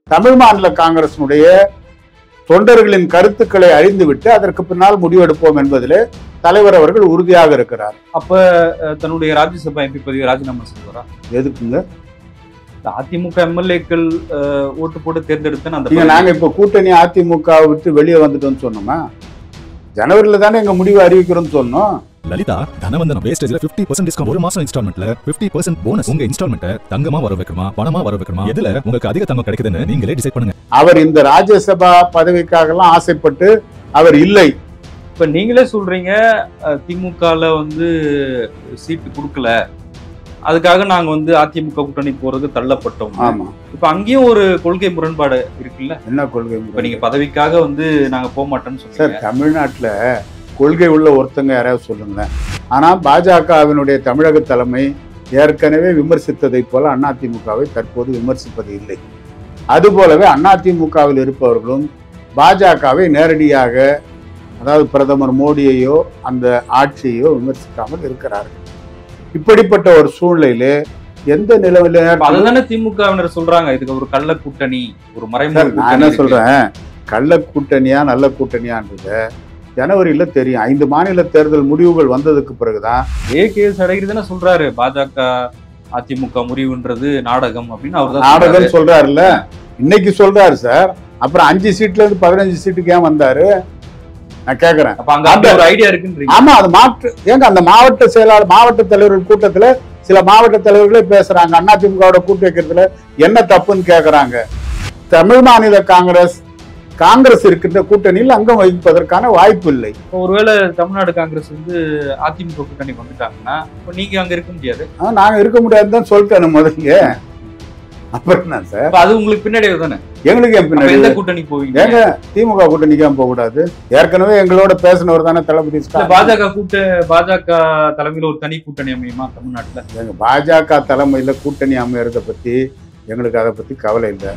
தமிழ் மாநில காங்கிரசினுடைய தொண்டர்களின் கருத்துக்களை அறிந்துவிட்டு அதற்கு பின்னால் முடிவெடுப்போம் என்பதிலே தலைவர் அவர்கள் உறுதியாக இருக்கிறார் அப்ப அஹ், தன்னுடைய ராஜ்யசபா எம்பி பதவியை ராஜினாமா செய்வாரா எதுக்குங்க இந்த அதிமுக எம்எல்ஏக்கள் ஓட்டு போட்டு தேர்ந்தெடுத்த அந்த நீங்க பதவி- நாங்க இப்ப கூட்டணி அதிமுக விட்டு வெளியே வந்துட்டோம்னு சொன்னோமா ஜனவரியில தானே எங்க முடிவு அறிவிக்கிறோம்னு சொன்னோம் லலிதா தனவந்தனம் வேஸ்டேஜ்ல 50% பர்சன்ட் டிஸ்கவுண்ட் ஒரு மாசம் இன்ஸ்டால்மெண்ட்ல 50% பர்சன்ட் போனஸ் உங்க இன்ஸ்டால்மெண்ட்டை தங்கமா வர வைக்கணுமா பணமா வர வைக்கணுமா எதுல உங்களுக்கு அதிக தங்கம் கிடைக்குதுன்னு நீங்களே டிசைட் பண்ணுங்க அவர் இந்த ராஜ்யசபா பதவிக்காகலாம் ஆசைப்பட்டு அவர் இல்லை இப்ப நீங்களே சொல்றீங்க அஹ், திமுகல வந்து சீட்டு கொடுக்கல அதுக்காக நாங்க வந்து அதிமுக கூட்டணி போறது தள்ளப்பட்டோம் ஆமா இப்ப அங்கேயும் ஒரு கொள்கை முரண்பாடு இருக்குல்ல என்ன கொள்கை இப்ப நீங்க பதவிக்காக வந்து நாங்க போக மாட்டோம்னு சார் சொல்றீங்க தமிழ்நாட்டுல கொள்கை உள்ள ஒருத்தங்க யாராவது சொல்லுங்களேன் ஆனா பாஜகவினுடைய தமிழக தலைமை ஏற்கனவே விமர்சித்ததை போல அதிமுகவை தற்போது விமர்சிப்பது இல்லை அதுபோலவே அதிமுகவில் இருப்பவர்களும் பாஜகவை நேரடியாக அதாவது பிரதமர் மோடியையோ அந்த ஆட்சியையோ விமர்சிக்காமல் இருக்கிறார்கள் இப்படிப்பட்ட ஒரு சூழ்நிலையிலே எந்த நிலவில இப்ப அதுதானே திமுகவினர் சொல்றாங்க இதுக்கு ஒரு கள்ள கூட்டணி ஒரு மறைமுக சார், நான் கூட்டணி என்ன இருக்கு. சொல்றேன் கள்ள கூட்டணியா நல்ல கூட்டணியான்றத ஜனவரியில தெரியும் ஐந்து மாநில தேர்தல் முடிவுகள் வந்ததுக்கு பிறகுதான் ஏ கே எஸ் அழகிரி தானே சொல்றாரு பாஜக அதிமுக முறிவுன்றது நாடகம் அப்படின்னு அவர் தான் நாடகம் சொல்றாருல்ல இன்னைக்கு சொல்றாரு சார் அப்புறம் அஞ்சு சீட்ல இருந்து பதினஞ்சு சீட்டுக்கு ஏன் வந்தாரு நான் கேக்குறேன் அப்ப அங்க அப்படி ஒரு ஐடியா இருக்குன்றீங்க ஆமா அது மாற்று ஏங்க அந்த மாவட்ட செயலாளர் மாவட்ட தலைவர்கள் கூட்டத்துல சில மாவட்ட தலைவர்களே பேசுறாங்க அதிமுகவோட கூட்டு வைக்கிறதுல என்ன தப்புன்னு கேக்குறாங்க தமிழ் மாநில காங்கிரஸ் காங்கிரஸ் இருக்கின்ற கூட்டணியில் அங்கம் வகிப்பதற்கான வாய்ப்பு இல்லை இப்ப ஒருவேளை தமிழ்நாடு காங்கிரஸ் வந்து அதிமுக கூட்டணி வந்துட்டாங்கன்னா இப்ப நீங்க அங்க இருக்க முடியாது ஆ, நாங்க இருக்க முடியாதுன்னு தான் சொல்லிட்டேன் முதல்ல அப்புறம் என்ன சார் அப்ப அது உங்களுக்கு பின்னாடியே தானே எங்களுக்கு ஏன் அப்ப பின்னாடி எந்த கூட்டணி போவீங்க ஏங்க திமுக கூட்டணிக்கு ஏன் போக கூடாது ஏற்கனவே எங்களோட பேசினவர் தானே தளபதி இல்ல, ஸ்டாலின். பாஜக கூட்ட பாஜக தலைமையில ஒரு தனி கூட்டணி அமையுமா தமிழ்நாட்டுல எங்க பாஜக தலைமையில கூட்டணி அமையறத பத்தி எங்களுக்கு அதை பத்தி கவலை இல்லை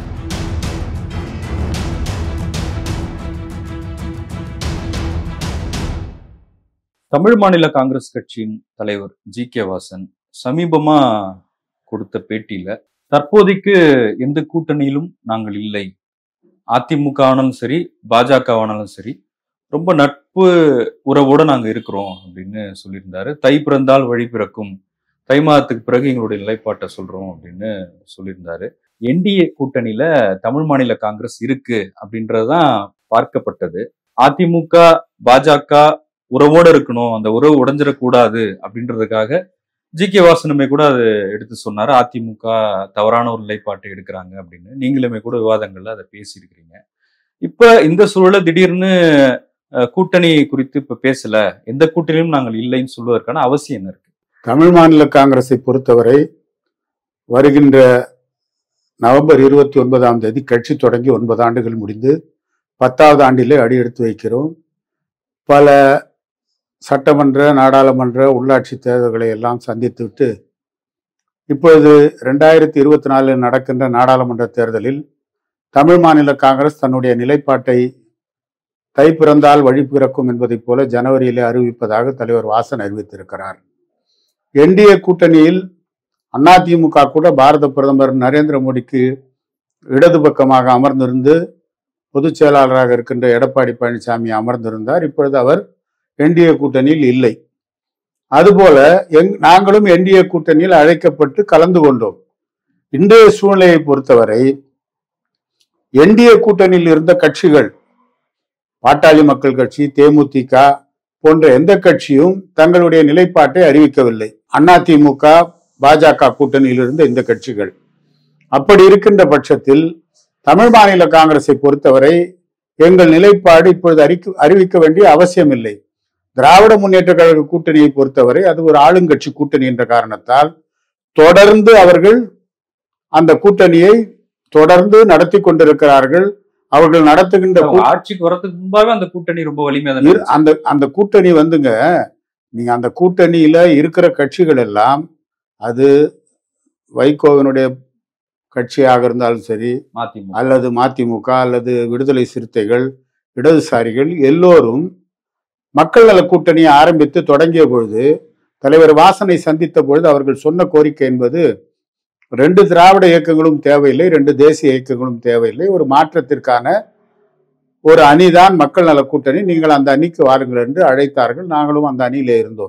தமிழ் மாநில காங்கிரஸ் கட்சியின் தலைவர் ஜி கே வாசன் சமீபமா கொடுத்த பேட்டியில தற்போதைக்கு எந்த கூட்டணியிலும் நாங்கள் இல்லை அதிமுக ஆனாலும் சரி பாஜக ஆனாலும் சரி ரொம்ப நட்பு உறவோட நாங்க இருக்கிறோம் அப்படின்னு சொல்லியிருந்தாரு தை பிறந்தால் வழி பிறக்கும் தை மாதத்துக்கு பிறகு எங்களுடைய நிலைப்பாட்டை சொல்றோம் அப்படின்னு சொல்லியிருந்தாரு என்டிஏ கூட்டணியில தமிழ் மாநில காங்கிரஸ் இருக்கு அப்படின்றதுதான் பார்க்கப்பட்டது அதிமுக பாஜக உறவோட இருக்கணும் அந்த உறவு உடைஞ்சிடக்கூடாது அப்படின்றதுக்காக ஜி கே வாசனுமே கூட அது எடுத்து சொன்னாரு அதிமுக தவறான ஒரு நிலைப்பாட்டை எடுக்கிறாங்க அப்படின்னு நீங்களுமே கூட விவாதங்கள்ல அதை பேசியிருக்கிறீங்க இப்ப இந்த சூழல திடீர்னு அஹ், கூட்டணி குறித்து இப்ப பேசல எந்த கூட்டணியும் நாங்கள் இல்லைன்னு சொல்வதற்கான அவசியம் என்ன இருக்கு தமிழ் மாநில காங்கிரஸை பொறுத்தவரை வருகின்ற நவம்பர் இருபத்தி ஒன்பதாம் தேதி கட்சி தொடங்கி ஒன்பது ஆண்டுகள் முடிந்து பத்தாவது ஆண்டிலே அடி எடுத்து வைக்கிறோம் பல சட்டமன்ற நாடாளுமன்ற உள்ளாட்சி தேர்தல்களை எல்லாம் சந்தித்துவிட்டு இப்பொழுது ரெண்டாயிரத்தி இருபத்தி நாலில் நடக்கின்ற நாடாளுமன்ற தேர்தலில் தமிழ் மாநில காங்கிரஸ் தன்னுடைய நிலைப்பாட்டை தை பிறந்தால் வழி பிறக்கும் என்பதைப் போல ஜனவரியிலே அறிவிப்பதாக தலைவர் வாசன் அறிவித்திருக்கிறார் என்டிஏ கூட்டணியில் அதிமுக கூட பாரத பிரதமர் நரேந்திர மோடிக்கு இடது பக்கமாக அமர்ந்திருந்து பொதுச் செயலாளராக இருக்கின்ற எடப்பாடி பழனிசாமி அமர்ந்திருந்தார் இப்பொழுது அவர் என்டிஏ கூட்டணியில் இல்லை அதுபோல எங் நாங்களும் என்டிஏ கூட்டணியில் அழைக்கப்பட்டு கலந்து கொண்டோம் இன்றைய சூழ்நிலையை பொறுத்தவரை என்டிஏ கூட்டணியில் இருந்த கட்சிகள் பாட்டாளி மக்கள் கட்சி தேமுதிக போன்ற எந்த கட்சியும் தங்களுடைய நிலைப்பாட்டை அறிவிக்கவில்லை அதிமுக பாஜக கூட்டணியில் இருந்த இந்த கட்சிகள் அப்படி இருக்கின்ற பட்சத்தில் தமிழ் மாநில காங்கிரஸை பொறுத்தவரை எங்கள் நிலைப்பாடு இப்பொழுது அறிக்க அறிவிக்க வேண்டிய அவசியம் இல்லை திராவிட முன்னேற்ற கழக கூட்டணியை பொறுத்தவரை அது ஒரு ஆளுங்கட்சி கூட்டணி என்ற காரணத்தால் தொடர்ந்து அவர்கள் அந்த கூட்டணியை தொடர்ந்து நடத்தி கொண்டிருக்கிறார்கள் அவர்கள் நடத்துகின்ற கூ- ஆட்சிக்கு வரதுக்கு முன்பாவே அந்த கூட்டணி ரொம்ப வலிமையா தானே இரு- இருந்துச்சு. அந்த அந்த கூட்டணி வந்துங்க நீங்க அந்த கூட்டணியில இருக்கிற கட்சிகள் எல்லாம் அது வைகோவினுடைய கட்சியாக இருந்தாலும் சரி மதிமுக அல்லது மதிமுக அல்லது விடுதலை சிறுத்தைகள் இடதுசாரிகள் எல்லோரும் மக்கள் நல கூட்டணியை ஆரம்பித்து தொடங்கிய பொழுது தலைவர் வாசனை சந்தித்த பொழுது அவர்கள் சொன்ன கோரிக்கை என்பது ரெண்டு திராவிட இயக்கங்களும் தேவையில்லை ரெண்டு தேசிய இயக்கங்களும் தேவையில்லை ஒரு மாற்றத்திற்கான ஒரு அணிதான் மக்கள் நல கூட்டணி நீங்கள் அந்த அணிக்கு வாருங்கள் என்று அழைத்தார்கள் நாங்களும் அந்த அணியிலே இருந்தோம்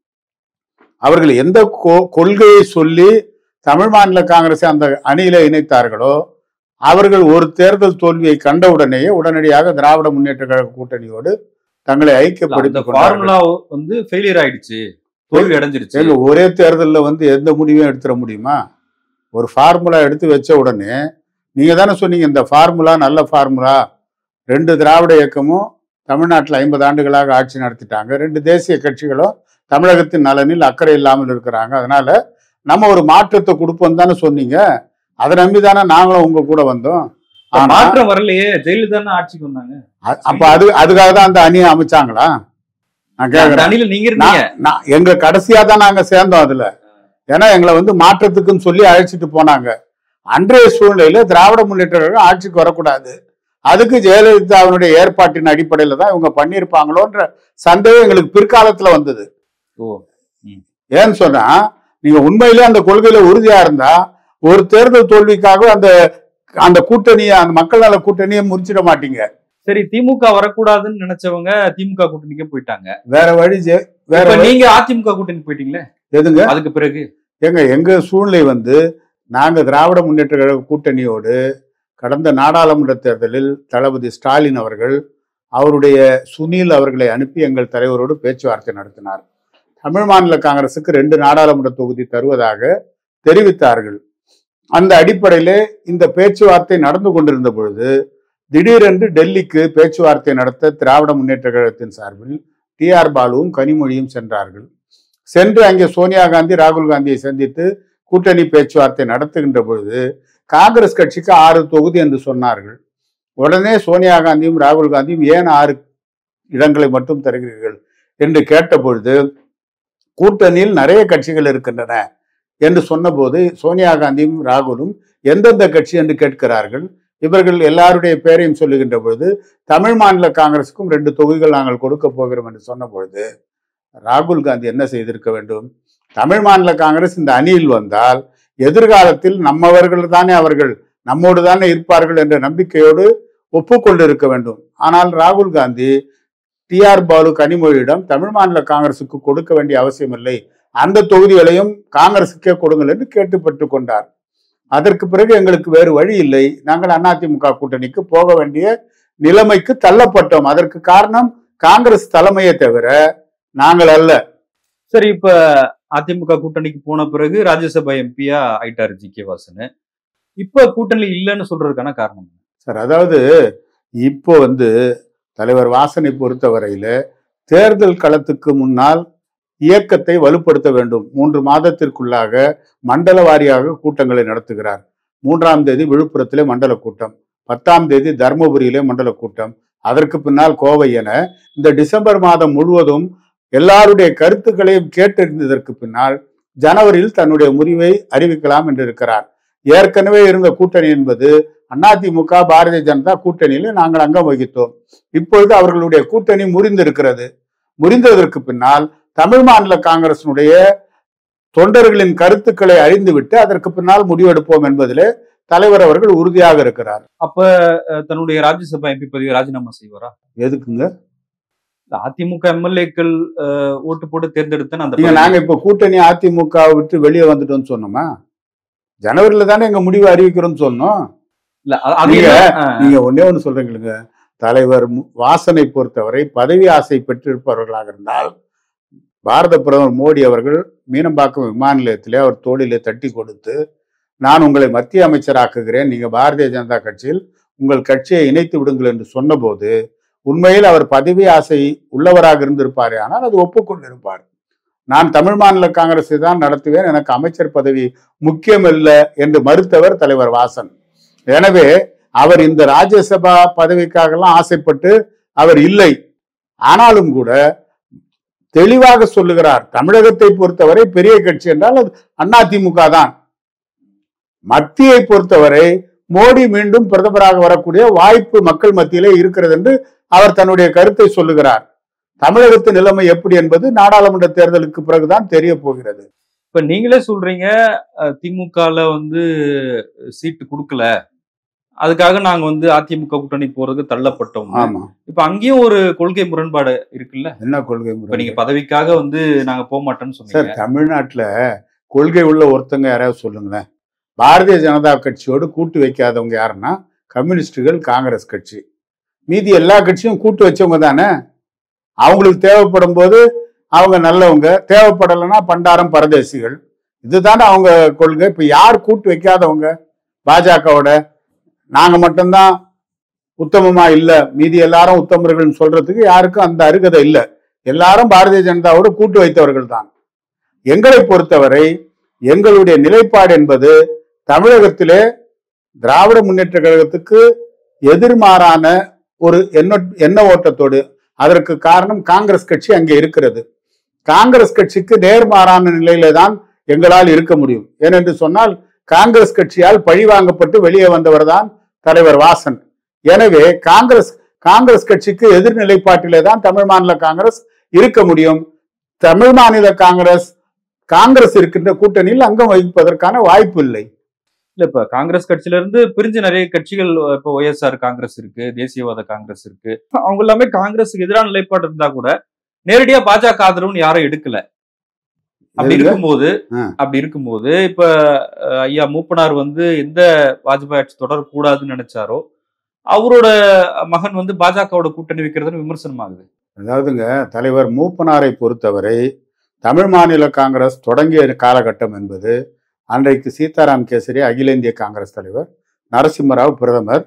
அவர்கள் எந்த கொ- கொள்கையை சொல்லி தமிழ் மாநில காங்கிரஸை அந்த அணியில இணைத்தார்களோ அவர்கள் ஒரு தேர்தல் தோல்வியை கண்டவுடனேயே உடனடியாக திராவிட முன்னேற்ற கழக கூட்டணியோடு தங்களை அந்த ஐக்கியப்படுத்திக் கொண்டார்கள் ஃபார்முலா வந்து ஃபெயிலியர் ஆயிடுச்சு தோல்வி அடைஞ்சிருச்சு ஏங்க ஒரே தேர்தலில் வந்து எந்த முடிவையும் எடுத்துட முடியுமா ஒரு ஃபார்முலா எடுத்து வச்ச உடனே நீங்க தானே சொன்னீங்க இந்த ஃபார்முலா நல்ல ஃபார்முலா ரெண்டு திராவிட இயக்கமும் தமிழ்நாட்டில் ஐம்பது ஆண்டுகளாக ஆட்சி நடத்திட்டாங்க ரெண்டு தேசிய கட்சிகளும் தமிழகத்தின் நலனில் அக்கறை இல்லாமல் இருக்கிறாங்க அதனால நம்ம ஒரு மாற்றத்தை கொடுப்போம் தானே சொன்னீங்க அதை நம்பி தானே நாங்களும் உங்க கூட வந்தோம் இப்ப ஆனா, மாற்றம் வரலையே ஜெயலலிதா தானே ஆட்சிக்கு வந்தாங்க அ- அப்ப அது அதுக்காக தான் அந்த அணியை அமைச்சாங்களா நான் அந்த கேக்குறேன் அணியில நீங்க இருந்தீங்க நான் நான் எங்க கடைசியா தான் நாங்க சேர்ந்தோம் அதுல ஏன்னா எங்களை வந்து மாற்றத்துக்குன்னு சொல்லி அழைச்சிட்டு போனாங்க அன்றைய சூழ்நிலையில திராவிட முன்னேற்ற கழகம் ஆட்சிக்கு வரக்கூடாது அதுக்கு ஜெயலலிதாவினுடைய ஏற்பாட்டின் அடிப்படையில தான் இவங்க பண்ணியிருப்பாங்களோன்ற சந்தேகம் எங்களுக்கு பிற்காலத்துல வந்தது ஓ ஏன்னு சொன்னா நீங்க உண்மையிலே அந்த கொள்கையில உறுதியா இருந்தா ஒரு தேர்தல் தோல்விக்காக அந்த அந்த கூட்டணியை அந்த மக்கள் நல கூட்டணியை முறிச்சிட மாட்டீங்க சரி திமுக வரக்கூடாதுன்னு நினைச்சவங்க திமுக கூட்டணிக்கே போயிட்டாங்க வேற வழி ஜெ- வேற இப்ப வழி நீங்க அதிமுக கூட்டணி போயிட்டீங்களே எதுங்க அதுக்கு பிறகு எங்க எங்க சூழ்நிலை வந்து நாங்க திராவிட முன்னேற்ற கழக கூட்டணியோடு கடந்த நாடாளுமன்ற தேர்தலில் தளபதி ஸ்டாலின் அவர்கள் அவருடைய சுனில் அவர்களை அனுப்பி எங்கள் தலைவரோடு பேச்சுவார்த்தை நடத்தினார் தமிழ் மாநில காங்கிரசுக்கு ரெண்டு நாடாளுமன்ற தொகுதி தருவதாக தெரிவித்தார்கள் அந்த அடிப்படையிலே இந்த பேச்சுவார்த்தை நடந்து கொண்டிருந்த பொழுது திடீரென்று டெல்லிக்கு பேச்சுவார்த்தை நடத்த திராவிட முன்னேற்ற கழகத்தின் சார்பில் டி ஆர் பாலுவும் கனிமொழியும் சென்றார்கள் சென்று அங்கே சோனியா காந்தி ராகுல் காந்தியை சந்தித்து கூட்டணி பேச்சுவார்த்தை நடத்துகின்ற பொழுது காங்கிரஸ் கட்சிக்கு ஆறு தொகுதி என்று சொன்னார்கள் உடனே சோனியா காந்தியும் ராகுல் காந்தியும் ஏன் ஆறு இடங்களை மட்டும் தருகிறீர்கள் என்று கேட்டபொழுது கூட்டணியில் நிறைய கட்சிகள் இருக்கின்றன என்று சொன்னபோது சோனியா காந்தியும் ராகுலும் எந்தெந்த கட்சி என்று கேட்கிறார்கள் இவர்கள் எல்லாருடைய பேரையும் சொல்லுகின்ற பொழுது தமிழ் மாநில காங்கிரசுக்கும் ரெண்டு தொகுதிகள் நாங்கள் கொடுக்க போகிறோம் என்று சொன்ன பொழுது ராகுல் காந்தி என்ன செய்திருக்க வேண்டும் தமிழ் மாநில காங்கிரஸ் இந்த அணியில் வந்தால் எதிர்காலத்தில் நம்மவர்கள் தானே அவர்கள் நம்மோடு தானே இருப்பார்கள் என்ற நம்பிக்கையோடு ஒப்புக்கொண்டிருக்க வேண்டும் ஆனால் ராகுல் காந்தி டி ஆர் பாலு கனிமொழியிடம் தமிழ் மாநில காங்கிரசுக்கு கொடுக்க வேண்டிய அவசியமில்லை அந்த தொகுதிகளையும் காங்கிரசுக்கே கொடுங்கள் என்று கேட்டு பெற்றுக் கொண்டார் அதற்கு பிறகு எங்களுக்கு வேறு வழி இல்லை நாங்கள் அதிமுக கூட்டணிக்கு போக வேண்டிய நிலைமைக்கு தள்ளப்பட்டோம் அதற்கு காரணம் காங்கிரஸ் தலைமையை தவிர நாங்கள் அல்ல சரி இப்ப அதிமுக கூட்டணிக்கு போன பிறகு ராஜ்யசபா எம்பியா ஆயிட்டாரு ஜி கே வாசன் இப்ப கூட்டணி இல்லைன்னு சொல்றதுக்கான காரணம் என்ன? சார் அதாவது இப்போ வந்து தலைவர் வாசனை பொறுத்தவரையில தேர்தல் களத்துக்கு முன்னால் இயக்கத்தை வலுப்படுத்த வேண்டும் மூன்று மாதத்திற்குள்ளாக மண்டல வாரியாக கூட்டங்களை நடத்துகிறார் மூன்றாம் தேதி விழுப்புரத்திலே மண்டல கூட்டம் பத்தாம் தேதி தர்மபுரியிலே மண்டல கூட்டம் அதற்கு பின்னால் கோவை என இந்த டிசம்பர் மாதம் முழுவதும் எல்லாருடைய கருத்துக்களையும் கேட்டறிந்ததற்கு பின்னால் ஜனவரியில் தன்னுடைய முடிவை அறிவிக்கலாம் என்று இருக்கிறார் ஏற்கனவே இருந்த கூட்டணி என்பது அதிமுக பாரதிய ஜனதா கூட்டணியில் நாங்கள் அங்கம் வகித்தோம் இப்பொழுது அவர்களுடைய கூட்டணி முறிந்திருக்கிறது முறிந்ததற்கு பின்னால் தமிழ் மாநில காங்கிரசினுடைய தொண்டர்களின் கருத்துக்களை அறிந்துவிட்டு அதற்கு பின்னால் முடிவெடுப்போம் என்பதிலே தலைவர் அவர்கள் உறுதியாக இருக்கிறார் அப்ப அஹ், தன்னுடைய ராஜ்யசபா எம்பி பதவியை ராஜினாமா செய்வாரா எதுக்குங்க இல்ல, அதிமுக எம்எல்ஏக்கள் ஓட்டு போட்டு தேர்ந்தெடுத்த அந்த நீங்க பதவி- நாங்க இப்ப கூட்டணி அதிமுக விட்டு வெளியே வந்துட்டோம்னு சொன்னோமா ஜனவரியில தானே எங்க முடிவு அறிவிக்கிறோம்னு சொன்னோம் இல்ல அ- அது நீங்க- என்ன? அஹ், நீங்க ஒண்ணே ஒண்ணு சொல்றீங்களுங்க தலைவர் மு- வாசனை பொறுத்தவரை பதவி ஆசை பெற்றிருப்பவர்களாக இருந்தால் பாரத பிரதமர் மோடி அவர்கள் மீனம்பாக்கம் விமான நிலையத்திலே அவர் தோளிலே தட்டி கொடுத்து நான் உங்களை மத்திய அமைச்சராக்குகிறேன் நீங்க பாரதிய ஜனதா கட்சியில் உங்கள் கட்சியை இணைத்து விடுங்கள் என்று சொன்னபோது உண்மையில் அவர் பதவி ஆசை உள்ளவராக இருந்திருப்பாரே ஆனால் அது ஒப்புக்கொண்டிருப்பார் நான் தமிழ் மாநில காங்கிரஸை தான் நடத்துவேன் எனக்கு அமைச்சர் பதவி முக்கியமல்ல என்று மறுத்தவர் தலைவர் வாசன் எனவே அவர் இந்த ராஜ்யசபா பதவிக்காகலாம் ஆசைப்பட்டு அவர் இல்லை ஆனாலும் கூட தெளிவாக சொல்லுகிறார் தமிழகத்தை பொறுத்தவரை பெரிய கட்சி என்றால் அது அதிமுக தான் மத்தியை பொறுத்தவரை மோடி மீண்டும் பிரதமராக வரக்கூடிய வாய்ப்பு மக்கள் மத்தியிலே இருக்கிறது என்று அவர் தன்னுடைய கருத்தை சொல்லுகிறார் தமிழகத்தின் நிலைமை எப்படி என்பது நாடாளுமன்ற தேர்தலுக்கு பிறகுதான் தெரிய போகிறது இப்ப நீங்களே சொல்றீங்க அஹ், திமுகல வந்து சீட்டு கொடுக்கல அதுக்காக நாங்க வந்து அதிமுக கூட்டணி போறதுக்கு தள்ளப்பட்டோம் ஆமா இப்ப அங்கேயும் ஒரு கொள்கை முரண்பாடு இருக்குல்ல என்ன கொள்கை இப்ப முறை நீங்க பதவிக்காக வந்து நாங்க போக மாட்டோம்னு சார் சொன்னீங்க தமிழ்நாட்டுல கொள்கை உள்ள ஒருத்தங்க யாராவது சொல்லுங்களேன் பாரதிய ஜனதா கட்சியோடு கூட்டு வைக்காதவங்க யாருன்னா கம்யூனிஸ்டுகள் காங்கிரஸ் கட்சி மீதி எல்லா கட்சியும் கூட்டு வச்சவங்க தானே அவங்களுக்கு தேவைப்படும் போது அவங்க நல்லவங்க தேவைப்படலைன்னா பண்டாரம் பரதேசிகள் இதுதானே அவங்க கொள்கை இப்ப யார் கூட்டு வைக்காதவங்க பாஜகவோட நாங்க மட்டும்தான் உத்தமமா இல்ல மீதி எல்லாரும் உத்தமர்கள் சொல்றதுக்கு யாருக்கும் அந்த அருகதை இல்ல எல்லாரும் பாரதிய ஜனதாவோடு கூட்டு வைத்தவர்கள் தான் எங்களை பொறுத்தவரை எங்களுடைய நிலைப்பாடு என்பது தமிழகத்திலே திராவிட முன்னேற்ற கழகத்துக்கு எதிர்மாறான ஒரு எண்ண எண்ண ஓட்டத்தோடு அதற்கு காரணம் காங்கிரஸ் கட்சி அங்கே இருக்கிறது காங்கிரஸ் கட்சிக்கு நேர்மாறான நிலையிலே தான் எங்களால் இருக்க முடியும் ஏனென்று சொன்னால் காங்கிரஸ் கட்சியால் பழி வாங்கப்பட்டு வெளியே வந்தவர் தான் தலைவர் வாசன் எனவே காங்கிரஸ் காங்கிரஸ் கட்சிக்கு எதிர்நிலைப்பாட்டிலே தான் தமிழ் மாநில காங்கிரஸ் இருக்க முடியும் தமிழ் மாநில காங்கிரஸ் காங்கிரஸ் இருக்கின்ற கூட்டணியில் அங்கம் வகிப்பதற்கான வாய்ப்பு இல்லை இல்ல இப்ப காங்கிரஸ் கட்சியில இருந்து பிரிஞ்சு நிறைய கட்சிகள் இப்ப ஒய்எஸ்ஆர் காங்கிரஸ் இருக்கு தேசியவாத காங்கிரஸ் இருக்கு அவங்க எல்லாமே காங்கிரஸுக்கு எதிரான நிலைப்பாடு இருந்தா கூட நேரடியா பாஜக ஆதரவுன்னு யாரும் எடுக்கல அப்படி எதுங்க? இருக்கும்போது ஆ. அப்படி இருக்கும்போது இப்ப அஹ், ஐயா மூப்பனார் வந்து எந்த வாஜ்பாய் ஆட்சி தொடரக்கூடாதுன்னு நினைச்சாரோ அவரோட மகன் வந்து பாஜகவோட கூட்டணி வைக்கிறதுன்னு விமர்சனம் ஆகுது அதாவதுங்க தலைவர் மூப்பனாரை பொறுத்தவரை தமிழ் மாநில காங்கிரஸ் தொடங்கிய காலகட்டம் என்பது அன்றைக்கு சீதாராம் கேசரி அகில இந்திய காங்கிரஸ் தலைவர் நரசிம்மராவ் பிரதமர்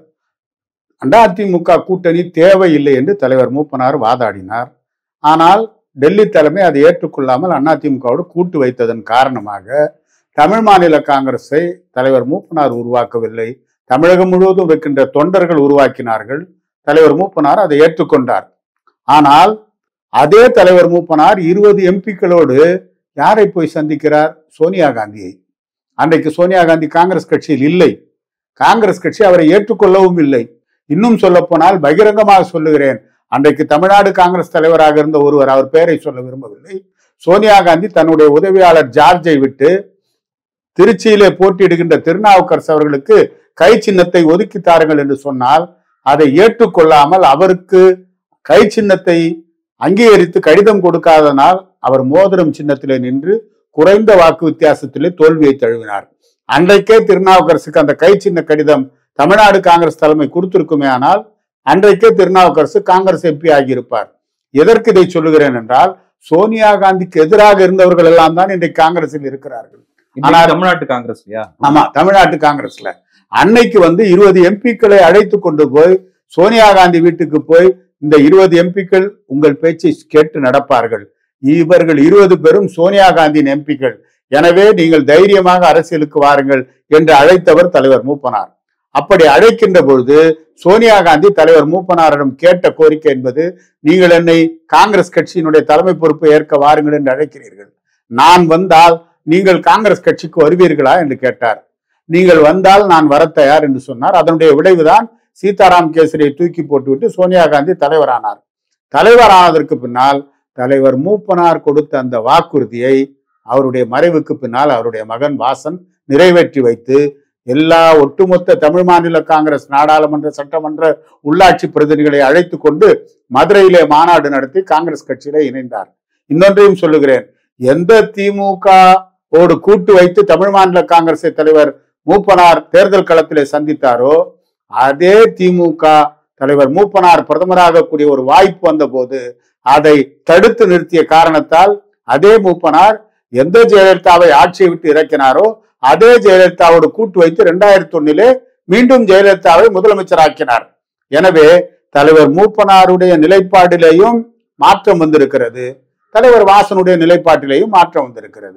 அதிமுக கூட்டணி தேவையில்லை என்று தலைவர் மூப்பனார் வாதாடினார் ஆனால் டெல்லி தலைமை அதை ஏற்றுக்கொள்ளாமல் அதிமுகவோடு கூட்டு வைத்ததன் காரணமாக தமிழ் மாநில காங்கிரஸை தலைவர் மூப்பனார் உருவாக்கவில்லை தமிழகம் முழுவதும் இருக்கின்ற தொண்டர்கள் உருவாக்கினார்கள் தலைவர் மூப்பனார் அதை ஏற்றுக்கொண்டார் ஆனால் அதே தலைவர் மூப்பனார் இருபது எம்பிக்களோடு யாரை போய் சந்திக்கிறார் சோனியா காந்தியை அன்றைக்கு சோனியா காந்தி காங்கிரஸ் கட்சியில் இல்லை காங்கிரஸ் கட்சி அவரை ஏற்றுக்கொள்ளவும் இல்லை இன்னும் சொல்ல போனால் பகிரங்கமாக சொல்லுகிறேன் அன்றைக்கு தமிழ்நாடு காங்கிரஸ் தலைவராக இருந்த ஒருவர் அவர் பெயரை சொல்ல விரும்பவில்லை சோனியா காந்தி தன்னுடைய உதவியாளர் ஜார்ஜை விட்டு திருச்சியிலே போட்டியிடுகின்ற திருநாவுக்கரசு அவர்களுக்கு கை சின்னத்தை ஒதுக்கி தாருங்கள் என்று சொன்னால் அதை ஏற்றுக்கொள்ளாமல் அவருக்கு கை சின்னத்தை அங்கீகரித்து கடிதம் கொடுக்காதனால் அவர் மோதிரம் சின்னத்திலே நின்று குறைந்த வாக்கு வித்தியாசத்திலே தோல்வியை தழுவினார் அன்றைக்கே திருநாவுக்கரசுக்கு அந்த கை சின்ன கடிதம் தமிழ்நாடு காங்கிரஸ் தலைமை கொடுத்திருக்குமே ஆனால் அன்றைக்கே திருநாவுக்கரசு காங்கிரஸ் எம்பி ஆகியிருப்பார் எதற்கு இதை சொல்லுகிறேன் என்றால் சோனியா காந்திக்கு எதிராக இருந்தவர்கள் எல்லாம் தான் இன்றைக்கு காங்கிரஸில் இருக்கிறார்கள் இன்னைக்கு ஆனால் தமிழ்நாட்டு காங்கிரஸ் இல்லையா ஆமா தமிழ்நாட்டு காங்கிரஸ்ல அன்னைக்கு வந்து இருபது எம்பிக்களை அழைத்து கொண்டு போய் சோனியா காந்தி வீட்டுக்கு போய் இந்த இருபது எம்பிக்கள் உங்கள் பேச்சை கேட்டு நடப்பார்கள் இவர்கள் இருபது பேரும் சோனியா காந்தியின் எம்பிக்கள் எனவே நீங்கள் தைரியமாக அரசியலுக்கு வாருங்கள் என்று அழைத்தவர் தலைவர் மூப்பனார் அப்படி அழைக்கின்ற பொழுது சோனியா காந்தி தலைவர் மூப்பனாரிடம் கேட்ட கோரிக்கை என்பது நீங்கள் என்னை காங்கிரஸ் கட்சியினுடைய தலைமை பொறுப்பை ஏற்க வாருங்கள் என்று அழைக்கிறீர்கள் நான் வந்தால் நீங்கள் காங்கிரஸ் கட்சிக்கு வருவீர்களா என்று கேட்டார் நீங்கள் வந்தால் நான் வர தயார் என்று சொன்னார் அதனுடைய விளைவுதான் சீதாராம் கேசரியை தூக்கி போட்டுவிட்டு சோனியா காந்தி தலைவரானார் தலைவரானதற்கு பின்னால் தலைவர் மூப்பனார் கொடுத்த அந்த வாக்குறுதியை அவருடைய மறைவுக்கு பின்னால் அவருடைய மகன் வாசன் நிறைவேற்றி வைத்து எல்லா ஒட்டுமொத்த தமிழ் மாநில காங்கிரஸ் நாடாளுமன்ற சட்டமன்ற உள்ளாட்சி பிரதிநிதிகளை அழைத்து கொண்டு மதுரையிலே மாநாடு நடத்தி காங்கிரஸ் கட்சியிலே இணைந்தார் இன்னொன்றையும் சொல்லுகிறேன் எந்த திமுக ஓடு கூட்டு வைத்து தமிழ் மாநில காங்கிரஸ் தலைவர் மூப்பனார் தேர்தல் களத்திலே சந்தித்தாரோ அதே திமுக தலைவர் மூப்பனார் பிரதமராக கூடிய ஒரு வாய்ப்பு வந்த போது அதை தடுத்து நிறுத்திய காரணத்தால் அதே மூப்பனார் எந்த ஜெயலலிதாவை ஆட்சியை விட்டு இறக்கினாரோ அதே ஜெயலலிதாவோடு கூட்டு வைத்து இரண்டாயிரத்தி ஒன்னிலே மீண்டும் ஜெயலலிதாவை முதலமைச்சராக்கினார் எனவே தலைவர் மூப்பனாருடைய நிலைப்பாட்டிலேயும் மாற்றம் வந்திருக்கிறது தலைவர் வாசனுடைய நிலைப்பாட்டிலேயும் மாற்றம் வந்திருக்கிறது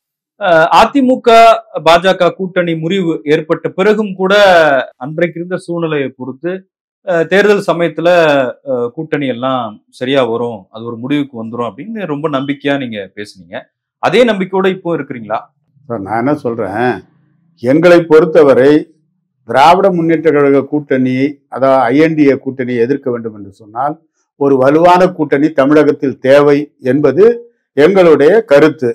அஹ் அதிமுக பாஜக கூட்டணி முறிவு ஏற்பட்ட பிறகும் கூட அன்றைக்கு இருந்த சூழ்நிலையை பொறுத்து அஹ் தேர்தல் சமயத்துல அஹ் கூட்டணி எல்லாம் சரியா வரும் அது ஒரு முடிவுக்கு வந்துரும் அப்படின்னு ரொம்ப நம்பிக்கையா நீங்க பேசுனீங்க அதே நம்பிக்கையோட இப்போ இருக்கிறீங்களா சார் நான் என்ன சொல்றேன் எங்களை பொறுத்தவரை திராவிட முன்னேற்ற கழக கூட்டணி அதாவது ஐஎன்டிஏ கூட்டணியை எதிர்க்க வேண்டும் என்று சொன்னால் ஒரு வலுவான கூட்டணி தமிழகத்தில் தேவை என்பது எங்களுடைய கருத்து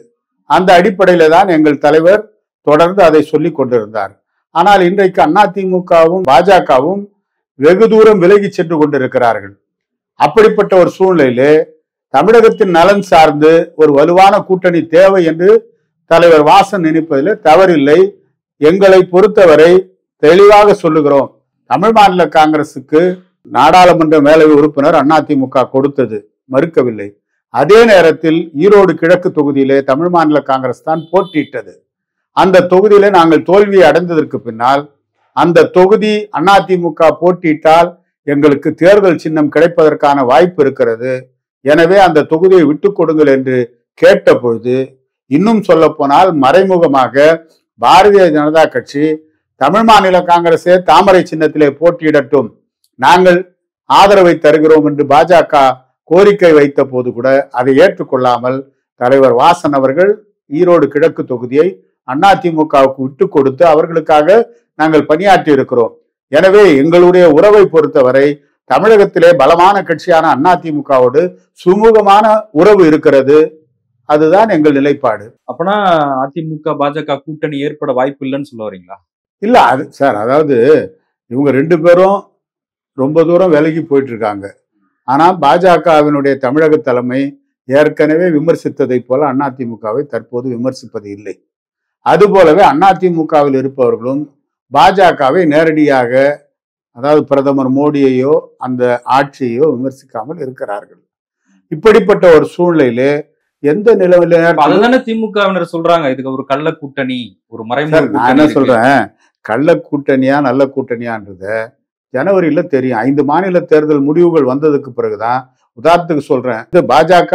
அந்த அடிப்படையில தான் எங்கள் தலைவர் தொடர்ந்து அதை சொல்லிக் கொண்டிருந்தார் ஆனால் இன்றைக்கு அதிமுகவும் பாஜகவும் வெகு தூரம் விலகி சென்று கொண்டிருக்கிறார்கள் அப்படிப்பட்ட ஒரு சூழ்நிலையிலே தமிழகத்தின் நலன் சார்ந்து ஒரு வலுவான கூட்டணி தேவை என்று தலைவர் வாசன் நினைப்பதில் தவறில்லை எங்களை பொறுத்தவரை தெளிவாக சொல்லுகிறோம் தமிழ் மாநில காங்கிரசுக்கு நாடாளுமன்ற மேலவை உறுப்பினர் அதிமுக கொடுத்தது மறுக்கவில்லை அதே நேரத்தில் ஈரோடு கிழக்கு தொகுதியிலே தமிழ் மாநில காங்கிரஸ் தான் போட்டியிட்டது அந்த தொகுதியிலே நாங்கள் தோல்வியை அடைந்ததற்கு பின்னால் அந்த தொகுதி அதிமுக போட்டியிட்டால் எங்களுக்கு தேர்தல் சின்னம் கிடைப்பதற்கான வாய்ப்பு இருக்கிறது எனவே அந்த தொகுதியை விட்டுக் கொடுங்கள் என்று கேட்ட பொழுது இன்னும் சொல்ல போனால் மறைமுகமாக பாரதிய ஜனதா கட்சி தமிழ் மாநில காங்கிரஸே தாமரை சின்னத்திலே போட்டியிடட்டும் நாங்கள் ஆதரவை தருகிறோம் என்று பாஜக கோரிக்கை வைத்த போது கூட அதை ஏற்றுக்கொள்ளாமல் தலைவர் வாசன் அவர்கள் ஈரோடு கிழக்கு தொகுதியை அதிமுகவுக்கு விட்டு கொடுத்து அவர்களுக்காக நாங்கள் பணியாற்றி இருக்கிறோம் எனவே எங்களுடைய உறவை பொறுத்தவரை தமிழகத்திலே பலமான கட்சியான அதிமுகவோடு சுமூகமான உறவு இருக்கிறது அதுதான் எங்கள் நிலைப்பாடு அப்பனா அதிமுக பாஜக கூட்டணி ஏற்பட வாய்ப்பு இல்லைன்னு சொல்ல வரீங்களா இல்ல அது சார் அதாவது இவங்க ரெண்டு பேரும் ரொம்ப தூரம் விலகி போயிட்டு இருக்காங்க ஆனா பாஜகவினுடைய தமிழக தலைமை ஏற்கனவே விமர்சித்ததை போல அதிமுகவை தற்போது விமர்சிப்பது இல்லை அதுபோலவே அதிமுகவில் இருப்பவர்களும் பாஜகவை நேரடியாக அதாவது பிரதமர் மோடியையோ அந்த ஆட்சியையோ விமர்சிக்காமல் இருக்கிறார்கள் இப்படிப்பட்ட ஒரு சூழ்நிலையிலே எந்த நிலவில அப்ப அதுதானே திமுகவினர் சொல்றாங்க இதுக்கு ஒரு கள்ள கூட்டணி ஒரு மறைமுக சார் நான் கூட்டணி என்ன இருக்கு. சொல்றேன் கள்ள கூட்டணியா நல்ல கூட்டணியான்றத ஜனவரியில தெரியும் ஐந்து மாநில தேர்தல் முடிவுகள் வந்ததுக்கு பிறகுதான் உதாரணத்துக்கு சொல்றேன் இது பாஜக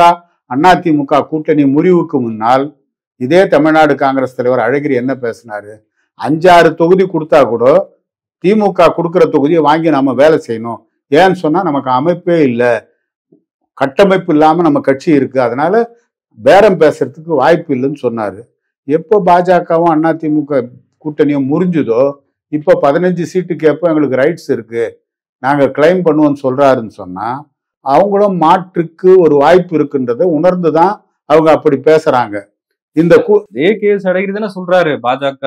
அதிமுக கூட்டணி முறிவுக்கு முன்னால் இதே தமிழ்நாடு காங்கிரஸ் தலைவர் அழகிரி என்ன பேசினாரு அஞ்சாறு தொகுதி கொடுத்தா கூட திமுக கொடுக்கிற தொகுதியை வாங்கி நாம வேலை செய்யணும் ஏன்னு சொன்னா நமக்கு அமைப்பே இல்லை கட்டமைப்பு இல்லாம நம்ம கட்சி இருக்கு அதனால பேரம் பேசுறதுக்கு வாய்ப்பு இல்லைன்னு சொன்னாரு எப்போ பாஜகவும் அதிமுக கூட்டணியும் முறிஞ்சுதோ இப்போ பதினஞ்சு சீட்டுக்கு எப்போ எங்களுக்கு ரைட்ஸ் இருக்கு நாங்க கிளைம் பண்ணுவோம்னு சொல்றாருன்னு சொன்னா அவங்களும் மாற்றுக்கு ஒரு வாய்ப்பு இருக்குன்றதை உணர்ந்து தான் அவங்க அப்படி பேசுறாங்க இந்த கூ- இதே கேஸ் அழகிரி தானே சொல்றாரு பாஜக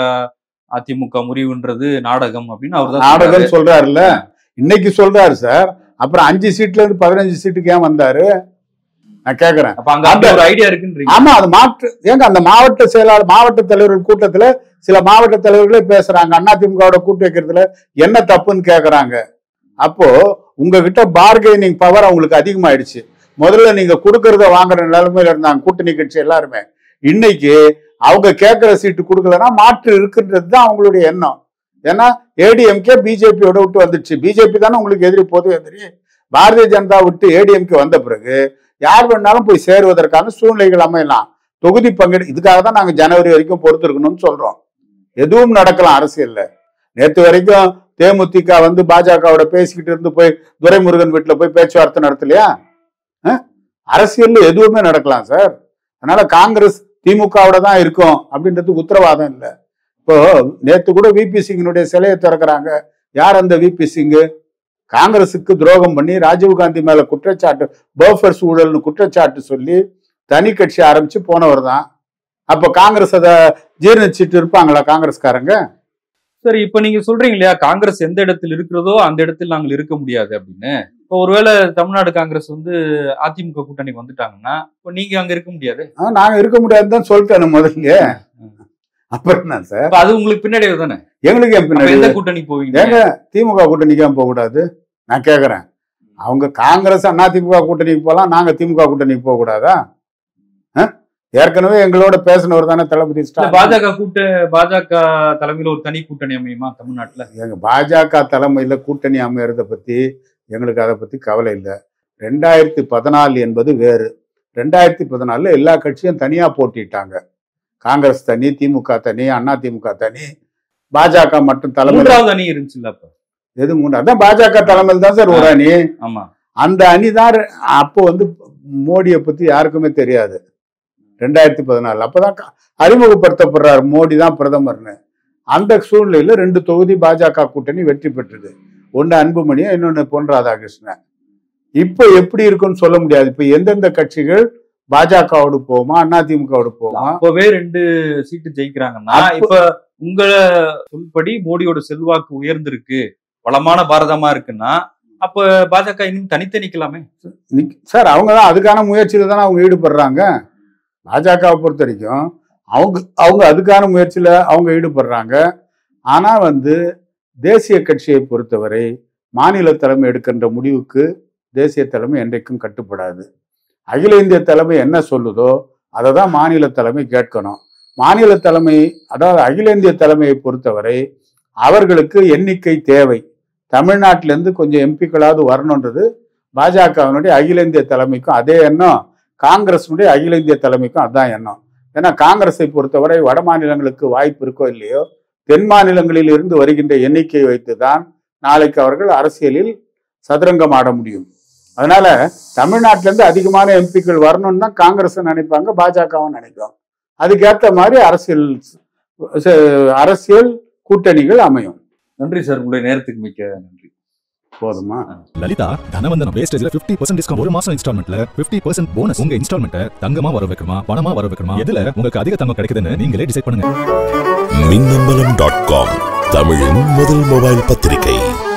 அதிமுக முறிவுன்றது நாடகம் அப்படின்னு அவர் தான் நாடகம் சொல்றாருல்ல இன்னைக்கு சொல்றாரு சார் அப்புறம் அஞ்சு சீட்ல இருந்து பதினஞ்சு சீட்டுக்கு ஏன் வந்தாரு நான் கேக்குறேன் அப்ப அங்க அப்படி ஒரு ஐடியா இருக்குன்றீங்க ஆமா அது மாற்று ஏங்க அந்த மாவட்ட செயலாளர் மாவட்ட தலைவர்கள் கூட்டத்துல சில மாவட்ட தலைவர்களே பேசுறாங்க அதிமுகவோட கூட்டு வைக்கிறதுல என்ன தப்புன்னு கேக்குறாங்க அப்போ உங்ககிட்ட பார்கெனிங் பவர் அவங்களுக்கு அதிகமாயிடுச்சு முதல்ல நீங்க கொடுக்கறத வாங்குற நிலைமையில இருந்தாங்க கூட்டணி கட்சி எல்லாருமே இன்னைக்கு அவங்க கேட்கிற சீட்டு கொடுக்கலன்னா மாற்று இருக்குன்றது தான் அவங்களுடைய எண்ணம் ஏன்னா ஏடிஎம்கே பிஜேபியோட விட்டு வந்துடுச்சு பிஜேபி தானே உங்களுக்கு எதிரி பொது எதிரி பாரதிய ஜனதா விட்டு ஏடிஎம்கே வந்த பிறகு யார் வேணாலும் போய் சேருவதற்கான சூழ்நிலைகள் அமையலாம் தொகுதி பங்கீடு இதுக்காக தான் நாங்க ஜனவரி வரைக்கும் பொறுத்திருக்கணும்னு சொல்றோம் எதுவும் நடக்கலாம் அரசியல்ல நேத்து வரைக்கும் தேமுதிக வந்து பாஜகவோட பேசிக்கிட்டு இருந்து போய் துரைமுருகன் வீட்டுல போய் பேச்சுவார்த்தை நடத்தலையா அஹ்? அரசியல்ல எதுவுமே நடக்கலாம் சார் அதனால காங்கிரஸ் திமுகவோட தான் இருக்கும் அப்படின்றதுக்கு உத்தரவாதம் இல்லை இப்போ நேத்து கூட விபி சிங்கினுடைய சிலையை திறக்கிறாங்க யார் அந்த விபி சிங்கு காங்கிரசுக்கு துரோகம் பண்ணி ராஜீவ்காந்தி மேல குற்றச்சாட்டு பர்ஃபர்ஸ் ஊழல்னு குற்றச்சாட்டு சொல்லி தனி கட்சி ஆரம்பிச்சு போனவர் தான் அப்ப காங்கிரஸ் அதை ஜீர்ணிச்சிட்டு இருப்பாங்களா காங்கிரஸ்காரங்க சரி இப்ப நீங்க சொல்றீங்க இல்லையா காங்கிரஸ் எந்த இடத்தில் இருக்கிறதோ அந்த இடத்தில் நாங்கள் இருக்க முடியாது அப்படின்னு இப்போ ஒருவேளை தமிழ்நாடு காங்கிரஸ் வந்து அதிமுக கூட்டணிக்கு வந்துட்டாங்கன்னா இப்போ நீங்க அங்க இருக்க முடியாது ஆ, நாங்க இருக்க முடியாதுன்னு தான் சொல்லிட்டேன் முதல்ல அப்புறம் என்ன சார் அப்ப அது உங்களுக்கு பின்னாடியே தானே எங்களுக்கு ஏன் அப்ப பின்னாடி எந்த கூட்டணி போவீங்க ஏங்க திமுக கூட்டணிக்கு ஏன் போகக்கூடாது நான் கேக்குறேன் அவங்க காங்கிரஸ் அண்ணா திமுக கூட்டணிக்கு போகலாம் நாங்க திமுக கூட்டணிக்கு போக கூடாதா ஆ? ஏற்கனவே எங்களோட பேசினவர் தானே தளபதி இல்ல, ஸ்டாலின் பாஜக கூட்ட பாஜக தலைமையில ஒரு தனி கூட்டணி அமையுமா தமிழ்நாட்டுல எங்க பாஜக தலைமையில கூட்டணி அமையறத பத்தி எங்களுக்கு அதை பத்தி கவலை இல்லை ரெண்டாயிரத்தி பதினாலு என்பது வேறு ரெண்டாயிரத்தி பதினாலுல எல்லா கட்சியும் தனியா போட்டிட்டாங்க காங்கிரஸ் தனி திமுக தனி அண்ணா திமுக தனி பாஜக மட்டும் தலைமையில் மூன்றாவது அணி இருந்துச்சுல்ல அப்ப எது மூணு அதான் பாஜக தலைமையில் தான் சார் ஒரு அணி ஆமா அந்த அணி தான் ரெ- அப்போ வந்து மோடியை பத்தி யாருக்குமே தெரியாது ரெண்டாயிரத்தி பதினாலு அப்பதான் க- அறிமுகப்படுத்தப்படுறார் மோடி தான் பிரதமர்னு அந்த சூழ்நிலையில ரெண்டு தொகுதி பாஜக கூட்டணி வெற்றி பெற்றது ஒன்னு அன்புமணி இன்னொன்னு பொன் ராதாகிருஷ்ணன் இப்ப எப்படி இருக்குன்னு சொல்ல முடியாது இப்ப எந்தெந்த கட்சிகள் பாஜகவோடு போகுமா அதிமுகவோடு போகுமா அப்பவே ரெண்டு சீட்டு ஜெயிக்கிறாங்கன்னா அப்ப- இப்ப உங்க சொல்படி மோடியோட செல்வாக்கு உயர்ந்திருக்கு வளமான பாரதமா இருக்குன்னா அப்ப பாஜக இன்னும் தனித்து நிக்கலாமே நிக்- சார் அவங்க தான் அதுக்கான முயற்சியில தானே அவங்க ஈடுபடுறாங்க பாஜகவை பொறுத்த வரைக்கும் அவங்க அவங்க அதுக்கான முயற்சியில அவங்க ஈடுபடுறாங்க ஆனா வந்து தேசிய கட்சியை பொறுத்தவரை மாநில தலைமை எடுக்கின்ற முடிவுக்கு தேசிய தலைமை என்றைக்கும் கட்டுப்படாது அகில இந்திய தலைமை என்ன சொல்லுதோ அதை தான் மாநில தலைமை கேட்கணும் மாநில தலைமை அதாவது அகில இந்திய தலைமையை பொறுத்தவரை அவர்களுக்கு எண்ணிக்கை தேவை தமிழ்நாட்டிலேருந்து கொஞ்சம் எம்பிக்களாவது வரணுன்றது பாஜகவினுடைய அகில இந்திய தலைமைக்கும் அதே எண்ணம் காங்கிரஸினுடைய அகில இந்திய தலைமைக்கும் அதான் எண்ணம் ஏன்னா காங்கிரஸை பொறுத்தவரை வட மாநிலங்களுக்கு வாய்ப்பு இருக்கோ இல்லையோ தென் மாநிலங்களில் இருந்து வருகின்ற எண்ணிக்கையை வைத்துதான் நாளைக்கு அவர்கள் அரசியலில் சதுரங்கம் ஆட முடியும் அதனால தமிழ்நாட்டில இருந்து அதிகமான எம்பிக்கள் வரணும்னு தான் காங்கிரஸ் நினைப்பாங்க பாஜகவும் நினைக்கும் அதுக்கேற்ற மாதிரி அரசியல் ச- அரசியல் கூட்டணிகள் அமையும் நன்றி சார் உங்களுடைய நேரத்துக்கு மிக்க நன்றி போதுமா லலிதா தனவந்தனம் வேஸ்டேஜ்ல 50% பர்சன்ட் டிஸ்கவுண்ட் ஒரு மாசம் இன்ஸ்டால்மெண்ட்ல 50% பர்சன்ட் போனஸ் உங்க இன்ஸ்டால்மெண்ட்டை தங்கமா வர வைக்கணுமா பணமா வர வைக்கணுமா எதுல உங்களுக்கு அதிக தங்கம் கிடைக்குதுன்னு நீங்களே டிசைட் பண்ணுங்க மின்னம்பலம் டாட் காம் தமிழின் முதல் மொபைல் பத்திரிகை